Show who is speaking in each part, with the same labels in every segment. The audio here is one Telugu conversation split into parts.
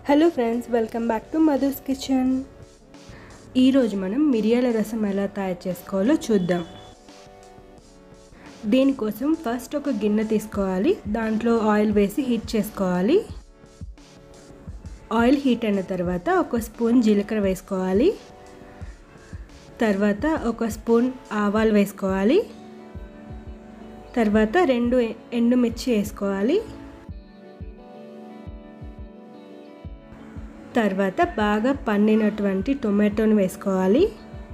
Speaker 1: hello friends welcome back to Madhu's kitchen ఈరోజు మనం మిరియాల రసం ఎలా తయారు చేసుకోవాలో చూద్దాం దీనికోసం ఫస్ట్ ఒక గిన్నె తీసుకోవాలి దాంట్లో ఆయిల్ వేసి హీట్ చేసుకోవాలి ఆయిల్ హీట్ అయిన తర్వాత ఒక స్పూన్ జీలకర్ర వేసుకోవాలి తర్వాత ఒక స్పూన్ ఆవాలు వేసుకోవాలి తర్వాత రెండు ఎండుమిర్చి వేసుకోవాలి తర్వాత బాగా పండినటువంటి టొమాటోని వేసుకోవాలి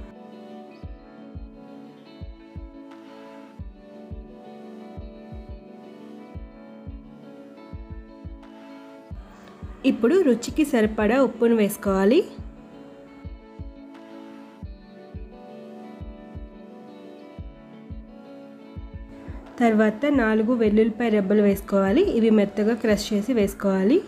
Speaker 1: ఇప్పుడు రుచికి సరిపడా ఉప్పును వేసుకోవాలి తర్వాత నాలుగు వెల్లుల్లిపాయ రెబ్బలు వేసుకోవాలి ఇవి మెత్తగా క్రష్ చేసి వేసుకోవాలి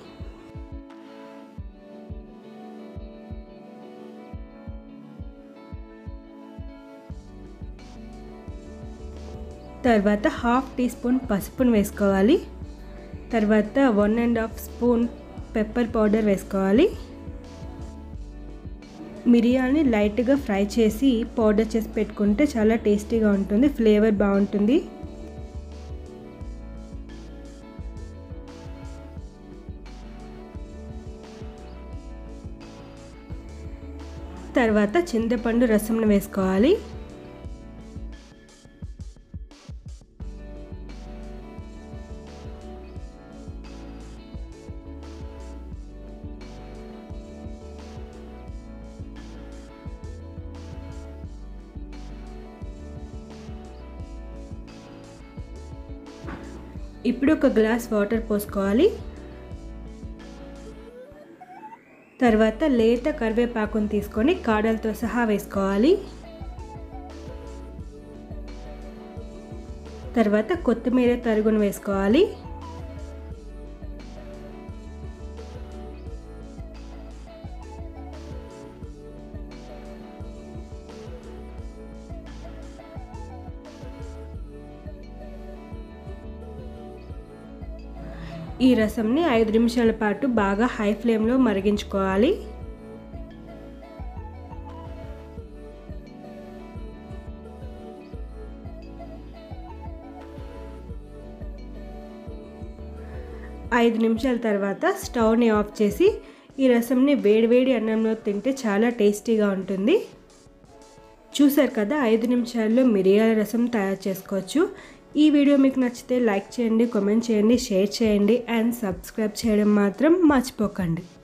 Speaker 1: తర్వాత హాఫ్ టీ స్పూన్ పసుపును వేసుకోవాలి తర్వాత one and half spoon pepper powder వేసుకోవాలి మిరియాలని లైట్గా ఫ్రై చేసి పౌడర్ చేసి పెట్టుకుంటే చాలా టేస్టీగా ఉంటుంది ఫ్లేవర్ బాగుంటుంది తర్వాత చింతపండు రసంను వేసుకోవాలి ఇప్పుడు ఒక గ్లాస్ వాటర్ పోసుకోవాలి తర్వాత లేత కరివేపాకును తీసుకొని కాడలతో సహా వేసుకోవాలి తర్వాత కొత్తిమీర తరుగును వేసుకోవాలి ఈ రసంని ఐదు నిమిషాల పాటు బాగా హై ఫ్లేమ్లో మరిగించుకోవాలి ఐదు నిమిషాల తర్వాత స్టవ్ని ఆఫ్ చేసి ఈ రసంని వేడివేడి అన్నంలో తింటే చాలా టేస్టీగా ఉంటుంది చూసారు కదా ఐదు నిమిషాల్లో మిరియాల రసం తయారు చేసుకోవచ్చు ఈ వీడియో మీకు నచ్చితే లైక్ చేయండి కామెంట్ చేయండి షేర్ చేయండి అండ్ సబ్స్క్రైబ్ చేయడం మాత్రం మర్చిపోకండి